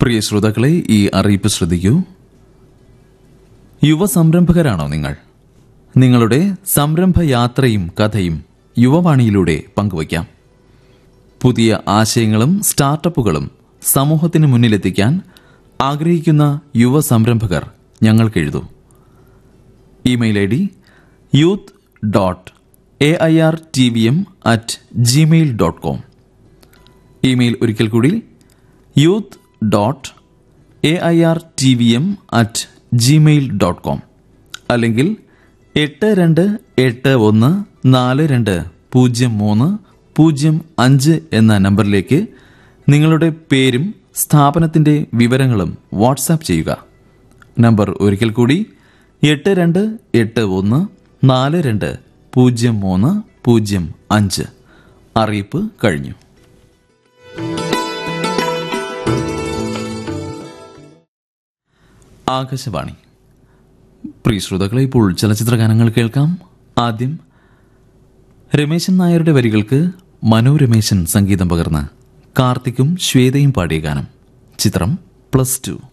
പ്രിയ ശ്രോതാക്കളെ ഈ അറിയിപ്പ് ശ്രദ്ധിക്കൂ യുവ സംരംഭകരാണോ നിങ്ങൾ നിങ്ങളുടെ സംരംഭ യാത്രയും കഥയും യുവവാണിയിലൂടെ പങ്കുവയ്ക്കാം പുതിയ ആശയങ്ങളും സ്റ്റാർട്ടപ്പുകളും സമൂഹത്തിന് മുന്നിലെത്തിക്കാൻ ആഗ്രഹിക്കുന്ന യുവ സംരംഭകർ ഞങ്ങൾക്കെഴുതൂ email I D youth dot A I R T V M at Gmail dot com email ഒരിക്കൽ കൂടി youth dot A I R T V M at Gmail dot com അല്ലെങ്കിൽ എട്ട് രണ്ട് എട്ട് ഒന്ന് നാല് രണ്ട് പൂജ്യം മൂന്ന് പൂജ്യം അഞ്ച് എന്ന നമ്പറിലേക്ക് നിങ്ങളുടെ പേരും സ്ഥാപനത്തിന്റെ വിവരങ്ങളും വാട്സാപ്പ് ചെയ്യുക നമ്പർ ഒരിക്കൽ കൂടി എട്ട് രണ്ട് എട്ട് ഒന്ന് നാല് രണ്ട് പൂജ്യം മൂന്ന് പൂജ്യം അഞ്ച് അറിയിപ്പ് കഴിഞ്ഞു ആകാശവാണി പ്രിയ ശ്രോതാക്കളെ ഇപ്പോൾ ചലച്ചിത്ര ഗാനങ്ങൾ കേൾക്കാം ആദ്യം രമേശൻ നായരുടെ വരികൾക്ക് മനോ രമേശൻ സംഗീതം പകർന്ന് കാർത്തിക്കും ശ്വേതയും പാടിയ ഗാനം ചിത്രം പ്ലസ് ടു